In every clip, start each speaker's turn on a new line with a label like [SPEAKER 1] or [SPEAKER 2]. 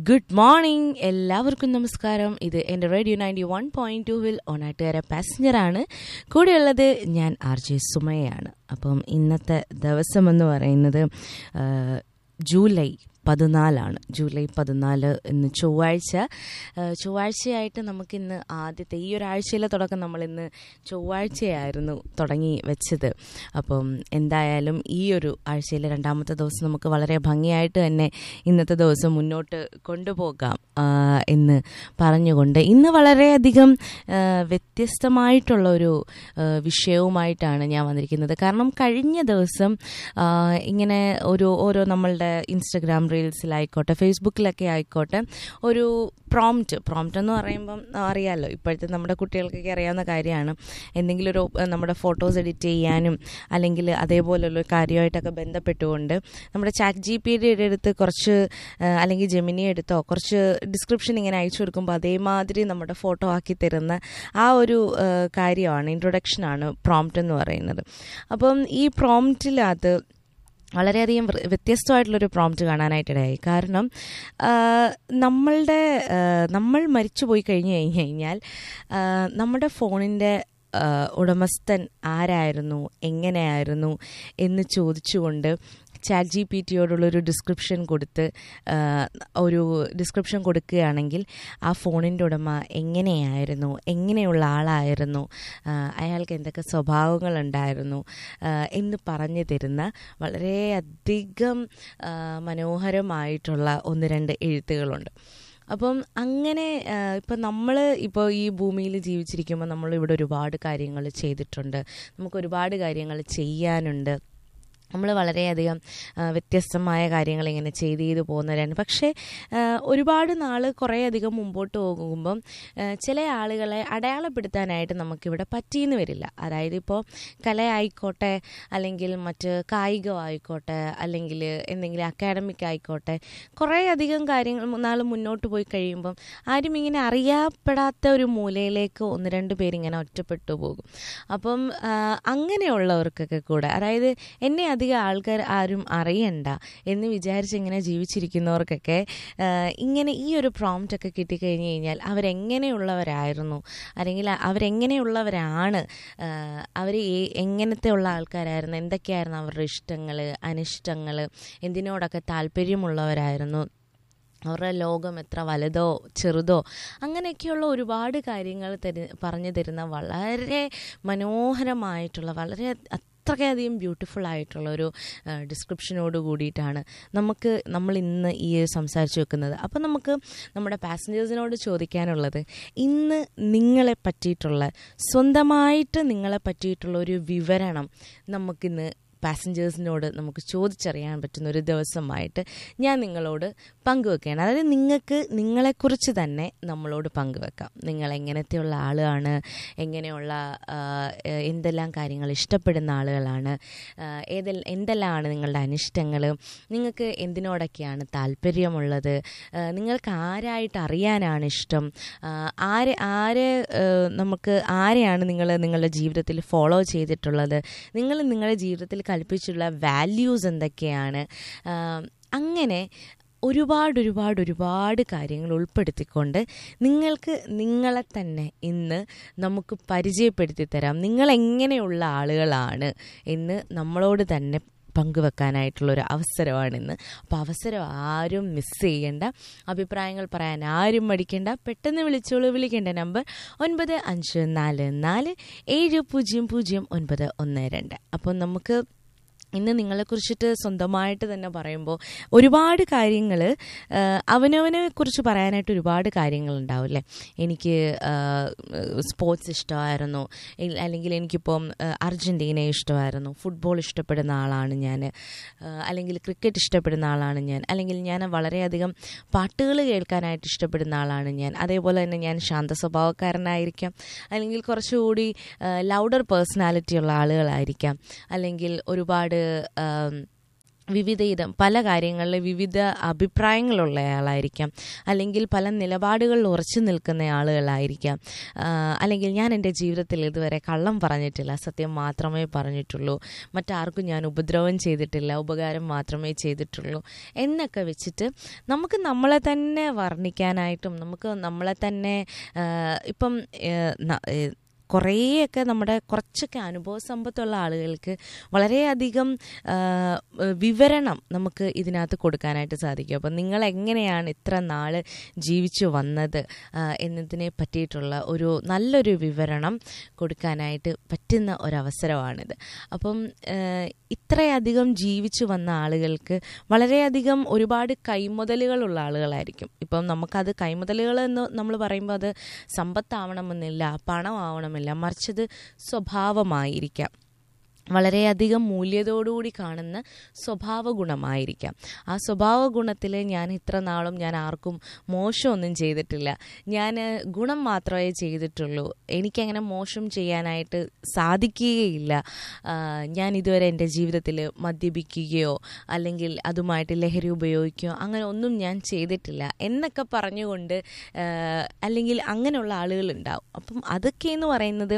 [SPEAKER 1] good morning എല്ലാവർക്കും നമസ്കാരം ഇത് എൻ്റെ റേഡിയോ നയൻറ്റി വൺ പോയിൻറ്റ് ടൂവിൽ ഓണാട്ടുകാര പാസഞ്ചറാണ് കൂടെയുള്ളത് ഞാൻ ആർ ജെ സുമയാണ് അപ്പം ഇന്നത്തെ ദിവസമെന്ന് പറയുന്നത് ആ, ജൂലൈ പതിനാലാണ് ജൂലൈ പതിനാല് ഇന്ന് ചൊവ്വാഴ്ച ആ, ചൊവ്വാഴ്ചയായിട്ട് നമുക്കിന്ന് ആദ്യത്തെ ഈ ഒരാഴ്ചയിലെ തുടക്കം നമ്മളിന്ന് ചൊവ്വാഴ്ചയായിരുന്നു തുടങ്ങി വെച്ചത് അപ്പം എന്തായാലും ഈ ഒരു ആഴ്ചയിലെ രണ്ടാമത്തെ ദിവസം നമുക്ക് വളരെ ഭംഗിയായിട്ട് തന്നെ ഇന്നത്തെ ദിവസം മുന്നോട്ട് കൊണ്ടുപോകാം ആ, എന്ന് പറഞ്ഞുകൊണ്ട് ഇന്ന് വളരെയധികം ആ, വ്യത്യസ്തമായിട്ടുള്ള ഒരു ആ, വിഷയവുമായിട്ടാണ് ഞാൻ വന്നിരിക്കുന്നത് കാരണം കഴിഞ്ഞ ദിവസം ആ, ഇങ്ങനെ ഒരു ഓരോ നമ്മളുടെ ഇൻസ്റ്റഗ്രാം റീൽസിലായിക്കോട്ടെ ഫേസ്ബുക്കിലൊക്കെ ആയിക്കോട്ടെ ഒരു പ്രോംപ്റ്റ് പ്രോംപ്റ്റ് എന്ന് പറയുമ്പം അറിയാമല്ലോ ഇപ്പോഴത്തെ നമ്മുടെ കുട്ടികൾക്കൊക്കെ അറിയാവുന്ന കാര്യമാണ് എന്തെങ്കിലും ഒരു ആ, നമ്മുടെ ഫോട്ടോസ് എഡിറ്റ് ചെയ്യാനും അല്ലെങ്കിൽ അതേപോലുള്ള കാര്യമായിട്ടൊക്കെ ബന്ധപ്പെട്ടുകൊണ്ട് നമ്മുടെ ചാറ്റ് ജി പി യുടെ അടുത്ത് കുറച്ച് ആ, അല്ലെങ്കിൽ ജെമിനി എടുത്തോ കുറച്ച് ഡിസ്ക്രിപ്ഷൻ ഇങ്ങനെ അയച്ചു കൊടുക്കുമ്പോൾ അതേമാതിരി നമ്മുടെ ഫോട്ടോ ആക്കി തരുന്ന ആ ഒരു ആ, കാര്യമാണ് ഇൻട്രൊഡക്ഷനാണ് പ്രോംപ്റ്റ് എന്ന് പറയുന്നത് അപ്പം ഈ പ്രോംപ്റ്റിനകത്ത് വളരെയധികം വ്ര- വ്യത്യസ്തമായിട്ടുള്ളൊരു പ്രോംപ്റ്റ് കാണാനായിട്ടിടയായി കാരണം ആ, നമ്മളുടെ ആ, നമ്മൾ മരിച്ചു പോയി കഴിഞ്ഞു കഴിഞ്ഞ് കഴിഞ്ഞാൽ ആ, നമ്മുടെ ഫോണിൻ്റെ ആ, ഉടമസ്ഥൻ ആരായിരുന്നു എങ്ങനെയായിരുന്നു എന്ന് ചോദിച്ചുകൊണ്ട് ചാറ്റ് ജി പി ടിയോടുള്ളൊരു ഡിസ്ക്രിപ്ഷൻ കൊടുത്ത് ആ, ഒരു ഡിസ്ക്രിപ്ഷൻ കൊടുക്കുകയാണെങ്കിൽ ആ ഫോണിൻ്റെ ഉടമ എങ്ങനെയായിരുന്നു എങ്ങനെയുള്ള ആളായിരുന്നു ആ, അയാൾക്ക് എന്തൊക്കെ സ്വഭാവങ്ങളുണ്ടായിരുന്നു ആ, എന്ന് പറഞ്ഞു തരുന്ന വളരെയധികം ആ, മനോഹരമായിട്ടുള്ള ഒന്ന് രണ്ട് എഴുത്തുകളുണ്ട് അപ്പം അങ്ങനെ ഇപ്പം നമ്മൾ ഇപ്പോൾ ഈ ഭൂമിയിൽ ജീവിച്ചിരിക്കുമ്പോൾ നമ്മൾ ഇവിടെ ഒരുപാട് കാര്യങ്ങൾ ചെയ്തിട്ടുണ്ട് നമുക്ക് ഒരുപാട് കാര്യങ്ങൾ ചെയ്യാനുണ്ട് നമ്മൾ വളരെയധികം ആ, വ്യത്യസ്തമായ കാര്യങ്ങൾ ഇങ്ങനെ ചെയ്ത് ചെയ്ത് പോകുന്നവരാണ് പക്ഷേ ആ, ഒരുപാട് നാൾ കുറേയധികം മുമ്പോട്ട് പോകുമ്പം ആ, ചില ആളുകളെ അടയാളപ്പെടുത്താനായിട്ട് നമുക്കിവിടെ പറ്റിയെന്ന് വരില്ല അതായത് ഇപ്പോൾ കലയായിക്കോട്ടെ അല്ലെങ്കിൽ മറ്റ് കായികമായിക്കോട്ടെ അല്ലെങ്കിൽ എന്തെങ്കിലും അക്കാഡമിക് ആയിക്കോട്ടെ കുറേയധികം കാര്യങ്ങൾ നാൾ മുന്നോട്ട് പോയി കഴിയുമ്പം ആരും ഇങ്ങനെ അറിയപ്പെടാത്ത ഒരു മൂലയിലേക്ക് ഒന്ന് രണ്ട് പേരിങ്ങനെ ഒറ്റപ്പെട്ടു പോകും അപ്പം ആ, അങ്ങനെയുള്ളവർക്കൊക്കെ കൂടെ അതായത് എന്നെ അധികം ആൾക്കാർ ആരും അറിയണ്ട എന്ന് വിചാരിച്ച് ഇങ്ങനെ ജീവിച്ചിരിക്കുന്നവർക്കൊക്കെ ആ, ഇങ്ങനെ ഈ ഒരു പ്രോംപ്റ്റ് ഒക്കെ കിട്ടിക്കഴിഞ്ഞ് കഴിഞ്ഞാൽ അവരെങ്ങനെയുള്ളവരായിരുന്നു അല്ലെങ്കിൽ അവരെങ്ങനെയുള്ളവരാണ് അവർ എങ്ങനത്തെ ഉള്ള ആൾക്കാരായിരുന്നു എന്തൊക്കെയായിരുന്നു അവരുടെ ഇഷ്ടങ്ങൾ അനിഷ്ടങ്ങൾ എന്തിനോടൊക്കെ താല്പര്യമുള്ളവരായിരുന്നു അവരുടെ ലോകം എത്ര വലുതോ ചെറുതോ അങ്ങനെയൊക്കെയുള്ള ഒരുപാട് കാര്യങ്ങൾ തരു പറഞ്ഞു തരുന്ന വളരെ മനോഹരമായിട്ടുള്ള വളരെ അത്രയ്ക്കധികം ബ്യൂട്ടിഫുൾ ആയിട്ടുള്ള ഒരു ഡിസ്ക്രിപ്ഷനോട് കൂടിയിട്ടാണ് നമുക്ക് നമ്മൾ ഇന്ന് ഈ സംസാരിച്ച് വെക്കുന്നത് അപ്പം നമുക്ക് നമ്മുടെ പാസഞ്ചേഴ്സിനോട് ചോദിക്കാനുള്ളത് ഇന്ന് നിങ്ങളെ പറ്റിയിട്ടുള്ള സ്വന്തമായിട്ട് നിങ്ങളെ പറ്റിയിട്ടുള്ള ഒരു വിവരണം നമുക്കിന്ന് പാസഞ്ചേഴ്സിനോട് നമുക്ക് ചോദിച്ചറിയാൻ പറ്റുന്ന ഒരു ദിവസമായിട്ട് ഞാൻ നിങ്ങളോട് പങ്കുവെക്കുകയാണ് അതായത് നിങ്ങൾക്ക് നിങ്ങളെക്കുറിച്ച് തന്നെ നമ്മളോട് പങ്കുവെക്കാം നിങ്ങൾ എങ്ങനത്തെയുള്ള ആളാണ് എങ്ങനെയുള്ള ആ, എന്തെല്ലാം കാര്യങ്ങൾ ഇഷ്ടപ്പെടുന്ന ആളുകളാണ് ആ, ഏതെല്ലാം എന്തെല്ലാമാണ് നിങ്ങളുടെ അനിഷ്ടങ്ങൾ നിങ്ങൾക്ക് എന്തിനോടൊക്കെയാണ് താല്പര്യമുള്ളത് ആ, നിങ്ങൾക്ക് ആരായിട്ട് അറിയാനാണ് ഇഷ്ടം ആ, ആരെ ആരെ ആ, നമുക്ക് ആരെയാണ് നിങ്ങൾ നിങ്ങളുടെ ജീവിതത്തിൽ ഫോളോ ചെയ്തിട്ടുള്ളത് നിങ്ങൾ നിങ്ങളുടെ ജീവിതത്തിൽ കൽപ്പിച്ചുള്ള വാല്യൂസ് എന്തൊക്കെയാണ് ആ, അങ്ങനെ ഒരുപാട് ഒരുപാട് ഒരുപാട് കാര്യങ്ങൾ ഉൾപ്പെടുത്തിക്കൊണ്ട് നിങ്ങൾക്ക് നിങ്ങളെ തന്നെ ഇന്ന് നമുക്ക് പരിചയപ്പെടുത്തി തരാം നിങ്ങൾ എങ്ങനെയുള്ള ആളുകളാണ് എന്ന് നമ്മളോട് തന്നെ പങ്കുവെക്കാനായിട്ടുള്ള ഒരു അവസരമാണിന്ന് അപ്പോൾ അവസരം ആരും മിസ് ചെയ്യേണ്ട അഭിപ്രായങ്ങൾ പറയാൻ ആരും മടിക്കേണ്ട പെട്ടെന്ന് വിളിച്ചോളൂ വിളിക്കേണ്ട നമ്പർ ഒൻപത് അഞ്ച് നാല് നാല് ഏഴ് പൂജ്യം പൂജ്യം ഒൻപത് ഒന്ന് രണ്ട് അപ്പോൾ നമുക്ക് ഇന്ന് നിങ്ങളെക്കുറിച്ചിട്ട് സ്വന്തമായിട്ട് തന്നെ പറയുമ്പോൾ ഒരുപാട് കാര്യങ്ങൾ അവനവനെ കുറിച്ച് പറയാനായിട്ട് ഒരുപാട് കാര്യങ്ങളുണ്ടാവും അല്ലേ എനിക്ക് സ്പോർട്സ് ഇഷ്ടമായിരുന്നു ഇൽ- അല്ലെങ്കിൽ എനിക്കിപ്പം ആ, അർജൻറ്റീനയെ ഇഷ്ടമായിരുന്നു ഫുട്ബോൾ ഇഷ്ടപ്പെടുന്ന ആളാണ് ഞാൻ അല്ലെങ്കിൽ ക്രിക്കറ്റ് ഇഷ്ടപ്പെടുന്ന ആളാണ് ഞാൻ അല്ലെങ്കിൽ ഞാൻ വളരെയധികം പാട്ടുകൾ കേൾക്കാനായിട്ട് ഇഷ്ടപ്പെടുന്ന ആളാണ് ഞാൻ അതേപോലെ തന്നെ ഞാൻ ശാന്ത സ്വഭാവക്കാരനായിരിക്കാം അല്ലെങ്കിൽ കുറച്ചുകൂടി ലൗഡർ പേഴ്സണാലിറ്റി ഉള്ള ആളുകളായിരിക്കാം അല്ലെങ്കിൽ ഒരുപാട് ആം, വിവിധ ഇതം പല കാര്യങ്ങളിൽ വിവിധ അഭിപ്രായങ്ങളുള്ള ആളായിരിക്കാം അല്ലെങ്കിൽ പല നിലപാടുകളിൽ ഉറച്ചു നിൽക്കുന്ന ആളുകളായിരിക്കാം ആ, അല്ലെങ്കിൽ ഞാൻ എൻ്റെ ജീവിതത്തിൽ ഇതുവരെ കള്ളം പറഞ്ഞിട്ടില്ല സത്യം മാത്രമേ പറഞ്ഞിട്ടുള്ളൂ മറ്റാർക്കും ഞാൻ ഉപദ്രവം ചെയ്തിട്ടില്ല ഉപകാരം മാത്രമേ ചെയ്തിട്ടുള്ളൂ എന്നൊക്കെ വെച്ചിട്ട് നമുക്ക് നമ്മളെ തന്നെ വർണ്ണിക്കാനായിട്ടും നമുക്ക് നമ്മളെ തന്നെ ആ, ഇപ്പം ഏ, ന- ഏ, കുറേയൊക്കെ നമ്മുടെ കുറച്ചൊക്കെ അനുഭവ സമ്പത്തുള്ള ആളുകൾക്ക് വളരെയധികം ആ, വിവരണം നമുക്ക് ഇതിനകത്ത് കൊടുക്കാനായിട്ട് സാധിക്കും അപ്പം നിങ്ങൾ എങ്ങനെയാണ് ഇത്ര നാൾ ജീവിച്ചു വന്നത് ആ, എന്നതിനെ പറ്റിയിട്ടുള്ള ഒരു നല്ലൊരു വിവരണം കൊടുക്കാനായിട്ട് പറ്റുന്ന ഒരവസരമാണിത് അപ്പം ആ, ഇത്രയധികം ജീവിച്ചു വന്ന ആളുകൾക്ക് വളരെയധികം ഒരുപാട് കൈമുതലുകളുള്ള ആളുകളായിരിക്കും ഇപ്പം നമുക്കത് കൈമുതലുകൾ എന്ന് നമ്മൾ പറയുമ്പോൾ അത് സമ്പത്താവണമെന്നില്ല പണമാവണമെന്നില്ല മറിച്ചത് സ്വഭാവമായിരിക്കാം വളരെയധികം മൂല്യത്തോടുകൂടി കാണുന്ന സ്വഭാവ ഗുണമായിരിക്കാം ആ സ്വഭാവ ഗുണത്തിൽ ഞാൻ ഇത്ര നാളും ഞാൻ ആർക്കും മോശമൊന്നും ചെയ്തിട്ടില്ല ഞാൻ ഗുണം മാത്രമേ ചെയ്തിട്ടുള്ളൂ എനിക്കങ്ങനെ മോശം ചെയ്യാനായിട്ട് സാധിക്കുകയില്ല ആ, ഞാൻ ഇതുവരെ എൻ്റെ ജീവിതത്തിൽ മദ്യപിക്കുകയോ അല്ലെങ്കിൽ അതുമായിട്ട് ലഹരി ഉപയോഗിക്കുകയോ അങ്ങനെ ഒന്നും ഞാൻ ചെയ്തിട്ടില്ല എന്നൊക്കെ പറഞ്ഞുകൊണ്ട് ആ, അല്ലെങ്കിൽ അങ്ങനെയുള്ള ആളുകളുണ്ടാവും അപ്പം അതൊക്കെ എന്ന് പറയുന്നത്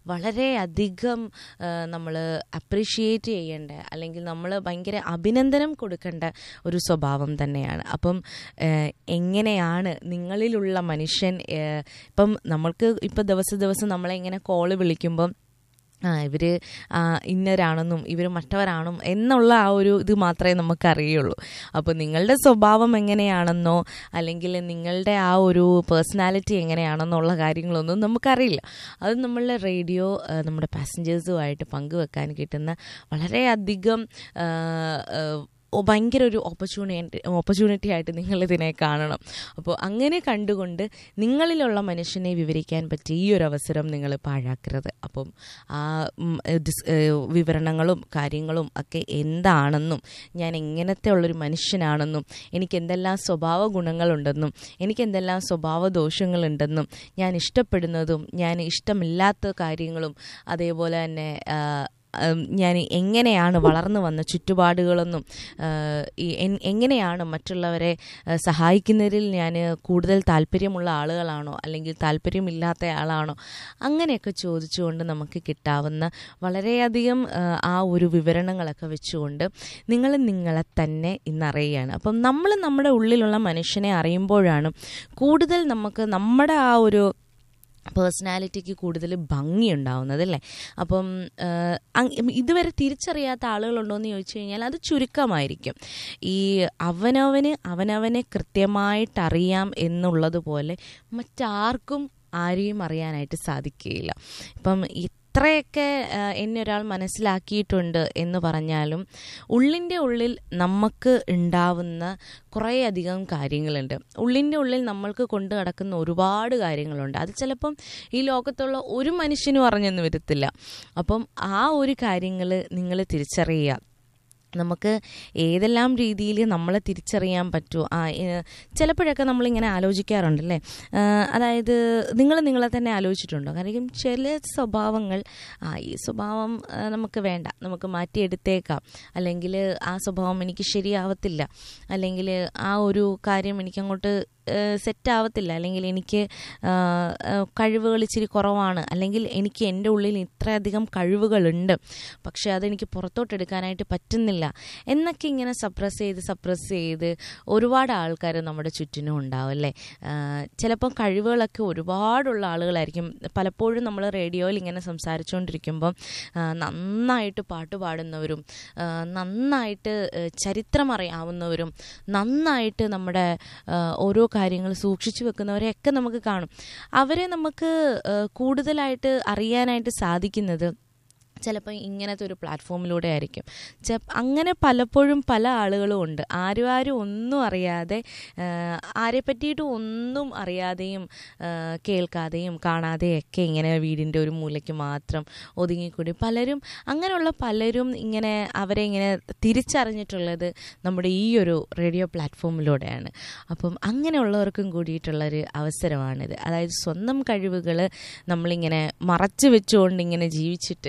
[SPEAKER 1] വളരെയധികം നമ്മൾ അപ്രിഷിയേറ്റ് ചെയ്യേണ്ട അല്ലെങ്കിൽ നമ്മൾ ഭയങ്കര അഭിനന്ദനം കൊടുക്കേണ്ട ഒരു സ്വഭാവം തന്നെയാണ് അപ്പം ഏഹ്, എങ്ങനെയാണ് നിങ്ങളിലുള്ള മനുഷ്യൻ ഏഹ്, ഇപ്പം നമ്മൾക്ക് ഇപ്പം ദിവസം ദിവസം നമ്മളെ ഇങ്ങനെ കോള് വിളിക്കുമ്പം ആ ഇവർ ഇന്നരാണെന്നും ഇവർ മറ്റവരാണും എന്നുള്ള ആ ഒരു ഇത് മാത്രമേ നമുക്കറിയുള്ളൂ അപ്പോൾ നിങ്ങളുടെ സ്വഭാവം എങ്ങനെയാണെന്നോ അല്ലെങ്കിൽ നിങ്ങളുടെ ആ ഒരു പേഴ്സണാലിറ്റി എങ്ങനെയാണെന്നുള്ള കാര്യങ്ങളൊന്നും നമുക്കറിയില്ല അത് നമ്മളുടെ റേഡിയോ ആ, നമ്മുടെ പാസഞ്ചേഴ്സുമായിട്ട് പങ്കുവെക്കാൻ കിട്ടുന്ന വളരെയധികം ആ, ആ, ഓ, ഭയങ്കര ഒരു ഓപ്പർച്യൂണിറ്റി ഓപ്പർച്യൂണിറ്റി ആയിട്ട് നിങ്ങളിതിനെ കാണണം അപ്പോൾ അങ്ങനെ കണ്ടുകൊണ്ട് നിങ്ങളിലുള്ള മനുഷ്യനെ വിവരിക്കാൻ പറ്റിയ ഈ ഒരു അവസരം നിങ്ങൾ പാഴാക്കരുത് അപ്പം ആ ഉം, ഏഹ്, ഡിസ് ഏഹ്, വിവരണങ്ങളും കാര്യങ്ങളും ഒക്കെ എന്താണെന്നും ഞാൻ എങ്ങനത്തെ ഉള്ളൊരു മനുഷ്യനാണെന്നും എനിക്ക് എന്തെല്ലാം സ്വഭാവ ഗുണങ്ങളുണ്ടെന്നും എനിക്ക് എന്തെല്ലാം സ്വഭാവ ദോഷങ്ങളുണ്ടെന്നും ഞാൻ ഇഷ്ടപ്പെടുന്നതും ഞാൻ ഇഷ്ടമില്ലാത്ത കാര്യങ്ങളും അതേപോലെ തന്നെ ആ, ഉം, ഞാൻ എങ്ങനെയാണ് വളർന്നു വന്ന ചുറ്റുപാടുകളെന്നും ആ, ഈ എൻ- എങ്ങനെയാണ് മറ്റുള്ളവരെ ആ, സഹായിക്കുന്നതിൽ ഞാൻ കൂടുതൽ താല്പര്യമുള്ള ആളുകളാണോ അല്ലെങ്കിൽ താല്പര്യമില്ലാത്ത ആളാണോ അങ്ങനെയൊക്കെ ചോദിച്ചുകൊണ്ട് നമുക്ക് കിട്ടാവുന്ന വളരെയധികം ആ, ആ ഒരു വിവരണങ്ങളൊക്കെ വെച്ചുകൊണ്ട് നിങ്ങൾ നിങ്ങളെ തന്നെ ഇന്നറിയുകയാണ് അപ്പം നമ്മൾ നമ്മുടെ ഉള്ളിലുള്ള മനുഷ്യനെ അറിയുമ്പോഴാണ് കൂടുതൽ നമുക്ക് നമ്മുടെ ആ ഒരു പേഴ്സണാലിറ്റിക്ക് കൂടുതൽ ഭംഗിയുണ്ടാവുന്നത് അല്ലേ അപ്പം ആഹ്, അങ് ഇതുവരെ തിരിച്ചറിയാത്ത ആളുകളുണ്ടോ എന്ന് ചോദിച്ചു കഴിഞ്ഞാൽ അത് ചുരുക്കമായിരിക്കും ഈ അവനവന് അവനവനെ കൃത്യമായിട്ട് അറിയാം എന്നുള്ളതുപോലെ മറ്റാർക്കും ആരെയും അറിയാനായിട്ട് സാധിക്കുകയില്ല ഇപ്പം ഇത്രയൊക്കെ ആഹ്, എന്നെ ഒരാൾ മനസ്സിലാക്കിയിട്ടുണ്ട് എന്ന് പറഞ്ഞാലും ഉള്ളിൻ്റെ ഉള്ളിൽ നമുക്ക് ഉണ്ടാവുന്ന കുറേയധികം കാര്യങ്ങളുണ്ട് ഉള്ളിൻ്റെ ഉള്ളിൽ നമ്മൾക്ക് കൊണ്ട് നടക്കുന്ന ഒരുപാട് കാര്യങ്ങളുണ്ട് അത് ചിലപ്പം ഈ ലോകത്തുള്ള ഒരു മനുഷ്യനും അറിഞ്ഞെന്ന് വരത്തില്ല അപ്പം ആ ഒരു കാര്യങ്ങൾ നിങ്ങൾ തിരിച്ചറിയുക നമുക്ക് ഏതെല്ലാം രീതിയിൽ നമ്മളെ തിരിച്ചറിയാൻ പറ്റുമോ ആ ഏഹ്, ചിലപ്പോഴൊക്കെ നമ്മളിങ്ങനെ ആലോചിക്കാറുണ്ടല്ലേ ആ, അതായത് നിങ്ങൾ നിങ്ങളെ തന്നെ ആലോചിച്ചിട്ടുണ്ടോ കാരണം ചില സ്വഭാവങ്ങൾ ആ ഈ സ്വഭാവം ആ, നമുക്ക് വേണ്ട നമുക്ക് മാറ്റിയെടുത്തേക്കാം അല്ലെങ്കിൽ ആ സ്വഭാവം എനിക്ക് ശരിയാവത്തില്ല അല്ലെങ്കിൽ ആ ഒരു കാര്യം എനിക്കങ്ങോട്ട് സെറ്റ് ആവത്തില്ല അല്ലെങ്കിൽ എനിക്ക് ആ, ആ, കഴിവുകൾ ഇച്ചിരി കുറവാണ് അല്ലെങ്കിൽ എനിക്ക് എൻ്റെ ഉള്ളിൽ ഇത്രയധികം കഴിവുകളുണ്ട് പക്ഷേ അതെനിക്ക് പുറത്തോട്ടെടുക്കാനായിട്ട് പറ്റുന്നില്ല എന്നൊക്കെ ഇങ്ങനെ സപ്രസ് ചെയ്ത് സപ്രസ് ചെയ്ത് ഒരുപാട് ആൾക്കാർ നമ്മുടെ ചുറ്റിനും ഉണ്ടാവും അല്ലേ ആ, ചിലപ്പം കഴിവുകളൊക്കെ ഒരുപാടുള്ള ആളുകളായിരിക്കും പലപ്പോഴും നമ്മൾ റേഡിയോയിൽ ഇങ്ങനെ സംസാരിച്ചുകൊണ്ടിരിക്കുമ്പം ആ, നന്നായിട്ട് പാട്ട് പാടുന്നവരും ആ, നന്നായിട്ട് ഏ, ചരിത്രം അറിയാവുന്നവരും നന്നായിട്ട് നമ്മുടെ ആ, ഓരോ കാര്യങ്ങൾ സൂക്ഷിച്ചു വെക്കുന്നവരെയൊക്കെ നമുക്ക് കാണും അവരെ നമുക്ക് ആ, കൂടുതലായിട്ട് അറിയാനായിട്ട് സാധിക്കുന്നത് ചിലപ്പോൾ ഇങ്ങനത്തെ ഒരു പ്ലാറ്റ്ഫോമിലൂടെ ആയിരിക്കും ചെ അങ്ങനെ പലപ്പോഴും പല ആളുകളും ഉണ്ട് ആരും ആരും ഒന്നും അറിയാതെ ആ, ആരെ പറ്റിയിട്ട് ഒന്നും അറിയാതെയും ആ, കേൾക്കാതെയും കാണാതെയൊക്കെ ഇങ്ങനെ വീടിൻ്റെ ഒരു മൂലയ്ക്ക് മാത്രം ഒതുങ്ങിക്കൂടി പലരും അങ്ങനെയുള്ള പലരും ഇങ്ങനെ അവരെ ഇങ്ങനെ തിരിച്ചറിഞ്ഞിട്ടുള്ളത് നമ്മുടെ ഈ ഒരു റേഡിയോ പ്ലാറ്റ്ഫോമിലൂടെയാണ് അപ്പം അങ്ങനെയുള്ളവർക്കും കൂടിയിട്ടുള്ളൊരു അവസരമാണിത് അതായത് സ്വന്തം കഴിവുകൾ നമ്മളിങ്ങനെ മറച്ചു വെച്ചുകൊണ്ട് ഇങ്ങനെ ജീവിച്ചിട്ട്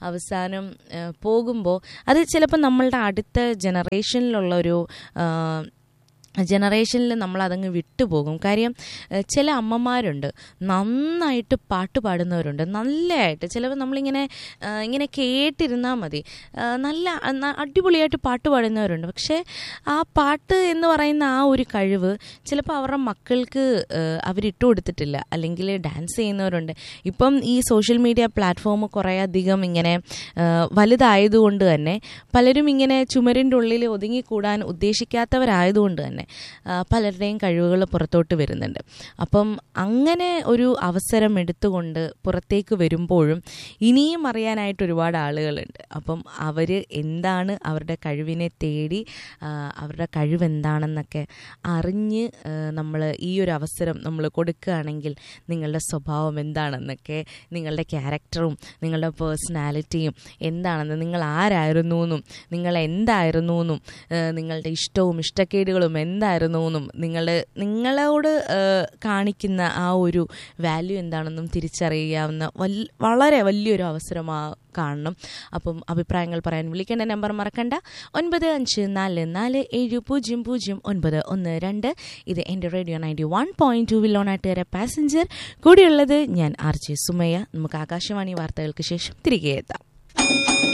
[SPEAKER 1] അവസാനം പോകുമ്പോൾ അത് ചിലപ്പോൾ നമ്മളുടെ അടുത്ത ജനറേഷനിലുള്ള ഒരു ജനറേഷനിൽ നമ്മൾ അതങ്ങ് വിട്ടുപോകും കാര്യം ഏഹ് ചില അമ്മമാരുണ്ട് നന്നായിട്ട് പാട്ട് പാടുന്നവരുണ്ട് നല്ലതായിട്ട് ചിലപ്പോൾ നമ്മളിങ്ങനെ ഏഹ് ഇങ്ങനെ കേട്ടിരുന്നാൽ മതി ഏഹ് നല്ല ന- അടിപൊളിയായിട്ട് പാട്ട് പാടുന്നവരുണ്ട് പക്ഷേ ആ പാട്ട് എന്ന് പറയുന്ന ആ ഒരു കഴിവ് ചിലപ്പോൾ അവരുടെ മക്കൾക്ക് ഏഹ് അവരിട്ട് കൊടുത്തിട്ടില്ല അല്ലെങ്കിൽ ഡാൻസ് ചെയ്യുന്നവരുണ്ട് ഇപ്പം ഈ സോഷ്യൽ മീഡിയ പ്ലാറ്റ്ഫോം കുറേ അധികം ഇങ്ങനെ ഏഹ് വലുതായതുകൊണ്ട് തന്നെ പലരും ഇങ്ങനെ ചുമരിൻ്റെ ഉള്ളിൽ ഒതുങ്ങിക്കൂടാൻ ഉദ്ദേശിക്കാത്തവരായതുകൊണ്ട് തന്നെ ആ, പലരുടെയും കഴിവുകൾ പുറത്തോട്ട് വരുന്നുണ്ട് അപ്പം അങ്ങനെ ഒരു അവസരം എടുത്തുകൊണ്ട് പുറത്തേക്ക് വരുമ്പോഴും ഇനിയും അറിയാനായിട്ട് ഒരുപാട് ആളുകളുണ്ട് അപ്പം അവർ എന്താണ് അവരുടെ കഴിവിനെ തേടി ആ, അവരുടെ കഴിവ് എന്താണെന്നൊക്കെ അറിഞ്ഞ് നമ്മൾ ഈ ഒരു അവസരം നമ്മൾ കൊടുക്കുകയാണെങ്കിൽ നിങ്ങളുടെ സ്വഭാവം എന്താണെന്നൊക്കെ നിങ്ങളുടെ ക്യാരക്ടറും നിങ്ങളുടെ പേഴ്സണാലിറ്റിയും എന്താണെന്ന് നിങ്ങൾ ആരായിരുന്നു എന്നും നിങ്ങൾ എന്തായിരുന്നു എന്നും ഏഹ് നിങ്ങളുടെ ഇഷ്ടവും ഇഷ്ടക്കേടുകളും എന്തായിരുന്നു എന്നും നിങ്ങളുടെ നിങ്ങളോട് ഏഹ് കാണിക്കുന്ന ആ ഒരു വാല്യൂ എന്താണെന്നും തിരിച്ചറിയാവുന്ന വൽ വളരെ വലിയൊരു അവസരമാ കാണണം അപ്പം അഭിപ്രായങ്ങൾ പറയാൻ വിളിക്കേണ്ട നമ്പർ മറക്കണ്ട ഒൻപത് അഞ്ച് നാല് നാല് ഏഴ് പൂജ്യം പൂജ്യം ഒൻപത് ഒന്ന് രണ്ട് ഇത് എൻ്റെ radio ninety one point two വില്ലോണാട്ടുകാരെ പാസഞ്ചർ കൂടിയുള്ളത് ഞാൻ ആർ ജെ സുമയ്യ നമുക്ക് ആകാശവാണി വാർത്തകൾക്ക് ശേഷം തിരികെ എത്താം